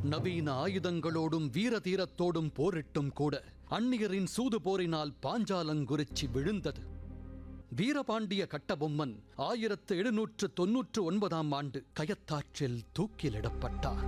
நவீன ஆயுதங்களோடும் வீரதீரத்தோடும் போரிட்டும் கூட அந்நியரின் சூது போரினால் பாஞ்சாலங்குறிச்சி விழுந்தது வீரபாண்டிய கட்டபொம்மன் ஆயிரத்து எழுநூற்று தொன்னூற்று ஒன்பதாம் ஆண்டு கயத்தாற்றில் தூக்கிலிடப்பட்டார்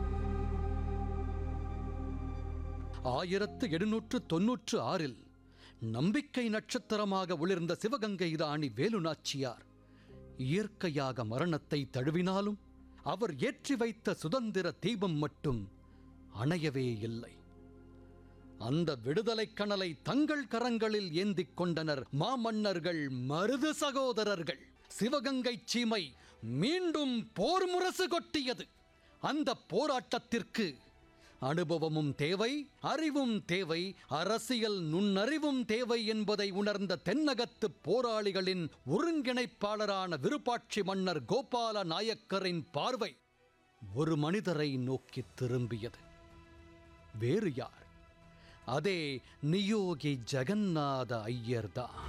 ஆயிரத்து எழுநூற்று தொன்னூற்று ஆறில் நம்பிக்கை நட்சத்திரமாக ஒளிர்ந்த சிவகங்கை ராணி வேலுநாச்சியார் இயற்கையாக மரணத்தை தழுவினாலும் அவர் ஏற்றி வைத்த சுதந்திர தீபம் மட்டும் அணையவே இல்லை அந்த விடுதலைக் கனலை தங்கள் கரங்களில் ஏந்திக் கொண்டனர் மாமன்னர்கள் மருது சகோதரர்கள் சிவகங்கை சீமை மீண்டும் போர் முரசு கொட்டியது அந்த போராட்டத்திற்கு அனுபவமும் தேவை அறிவும் தேவை அரசியல் நுண்ணறிவும் தேவை என்பதை உணர்ந்த தென்னகத்து போராளிகளின் ஒருங்கிணைப்பாளரான விருப்பாட்சி மன்னர் கோபால நாயக்கரின் பார்வை ஒரு மனிதரை நோக்கி திரும்பியது வேறு யார் அதே நியோகி ஜெகநாத ஐயர்தான்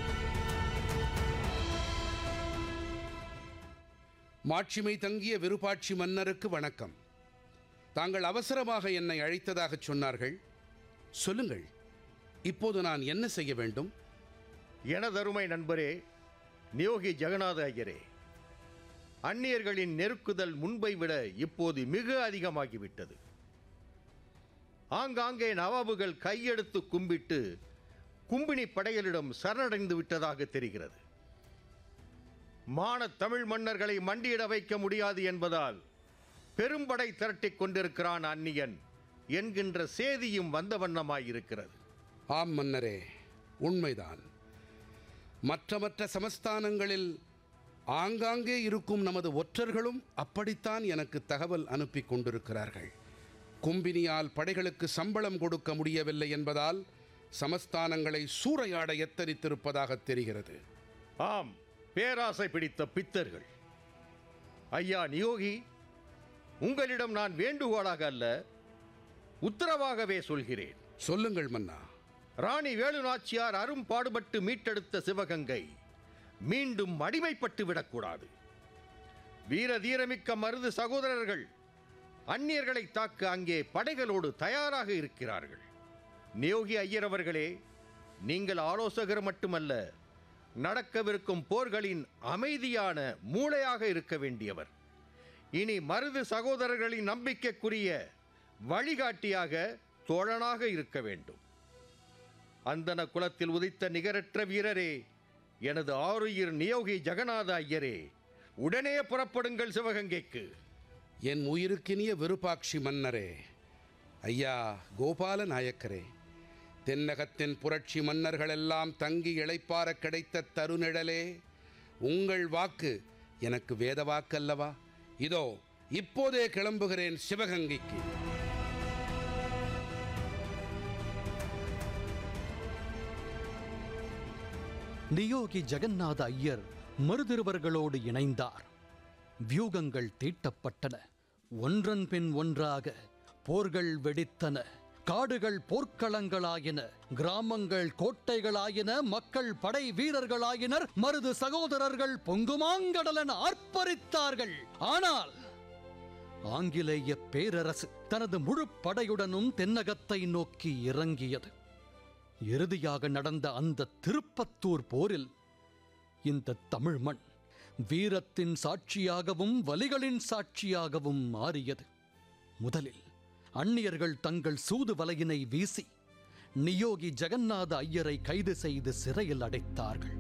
மாட்சிமை தங்கிய விருப்பாட்சி மன்னருக்கு வணக்கம் தாங்கள் அவசரமாக என்னை அழைத்ததாகச் சொன்னார்கள் சொல்லுங்கள் இப்போது நான் என்ன செய்ய வேண்டும் எனதருமை நண்பரே நியோகி ஜெகநாத ஐயரே அந்நியர்களின் நெருக்குதல் முன்பை விட இப்போது மிக அதிகமாகிவிட்டது ஆங்காங்கே நவாபுகள் கையெடுத்து கும்பிட்டு கும்பினி படைகளிடம் சரணடைந்து விட்டதாக தெரிகிறது மானத் தமிழ் மன்னர்களை மண்டியிட வைக்க முடியாது என்பதால் பெரும்படை திரட்டிக் கொண்டிருக்கிறான் அந்நியன் என்கின்ற சேதியும் வந்த வண்ணமாயிருக்கிறது ஆம் மன்னரே உண்மைதான் மற்ற மற்ற சமஸ்தானங்களில் ஆங்காங்கே இருக்கும் நமது ஒற்றர்களும் அப்படித்தான் எனக்கு தகவல் அனுப்பி கொண்டிருக்கிறார்கள் கும்பினியால் படைகளுக்கு சம்பளம் கொடுக்க முடியவில்லை என்பதால் சமஸ்தானங்களை சூறையாட எத்தரித்திருப்பதாக தெரிகிறது ஆம் பேராசை பிடித்த பித்தர்கள் ஐயா நியோகி உங்களிடம் நான் வேண்டுகோளாக அல்ல உத்தரவாகவே சொல்கிறேன் சொல்லுங்கள் மன்னா ராணி வேலுநாச்சியார் அரும்பாடுபட்டு மீட்டெடுத்த சிவகங்கை மீண்டும் அடிமைப்பட்டு விடக்கூடாது வீர தீரமிக்க மருது சகோதரர்கள் அந்நியர்களை தாக்க அங்கே படைகளோடு தயாராக இருக்கிறார்கள் நியோகி ஐயர் அவர்களே நீங்கள் ஆலோசகர் மட்டுமல்ல நடக்கவிருக்கும் போர்களின் அமைதியான மூளையாக இருக்க வேண்டியவர் இனி மருது சகோதரர்களின் நம்பிக்கைக்குரிய வழிகாட்டியாக தோழனாக இருக்க வேண்டும் அந்தன குலத்தில் உதித்த நிகரற்ற வீரரே எனது ஆருயிர் நியோகி ஜெகநாத ஐயரே உடனே புறப்படுங்கள் சிவகங்கைக்கு என் உயிருக்கினிய விருப்பாட்சி மன்னரே ஐயா கோபால நாயக்கரே தென்னகத்தின் புரட்சி மன்னர்களெல்லாம் தங்கி இளைப்பார கிடைத்த தருநிழலே உங்கள் வாக்கு எனக்கு வேத வாக்கல்லவா இதோ இப்போதே கிளம்புகிறேன் சிவகங்கைக்கு நியோகி ஜெகநாத ஐயர் மருதிருவர்களோடு இணைந்தார் வியூகங்கள் தீட்டப்பட்டன ஒன்றன் பின் ஒன்றாக போர்கள் வெடித்தன காடுகள் போர்க்களங்களாயின கிராமங்கள் கோட்டைகளாயின மக்கள் படை வீரர்களாயினர் மருது சகோதரர்கள் பொங்குமாங்கடலென ஆர்ப்பரித்தார்கள் ஆனால் ஆங்கிலேய பேரரசு தனது முழு படையுடனும் தென்னகத்தை நோக்கி இறங்கியது இறுதியாக நடந்த அந்த திருப்பத்தூர் போரில் இந்த தமிழ் மண் வீரத்தின் சாட்சியாகவும் வலிகளின் சாட்சியாகவும் மாறியது முதலில் அந்நியர்கள் தங்கள் சூது வலையினை வீசி நியோகி ஜெகநாத ஐயரை கைது செய்து சிறையில் அடைத்தார்கள்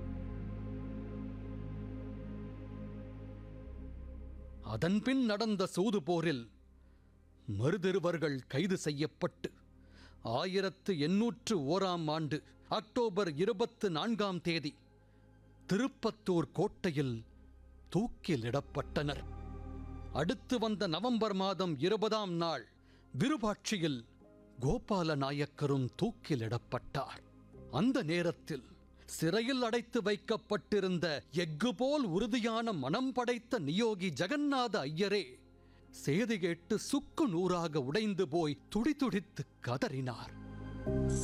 அதன்பின் நடந்த சூது போரில் மருதிருவர்கள் கைது செய்யப்பட்டு ஆயிரத்து எண்ணூற்று ஓராம் ஆண்டு அக்டோபர் இருபத்து நான்காம் தேதி திருப்பத்தூர் கோட்டையில் தூக்கிலிடப்பட்டனர் அடுத்து வந்த நவம்பர் மாதம் இருபதாம் நாள் விருபாட்சியில் கோபால நாயக்கரும் தூக்கிலிடப்பட்டார் அந்த நேரத்தில் சிறையில் அடைத்து வைக்கப்பட்டிருந்த எஃகு போல் உறுதியான மனம் படைத்த நியோகி ஜெகநாத ஐயரே சேதி கேட்டு சுக்கு நூறாக உடைந்து போய் துடிதுடித்து கதறினார்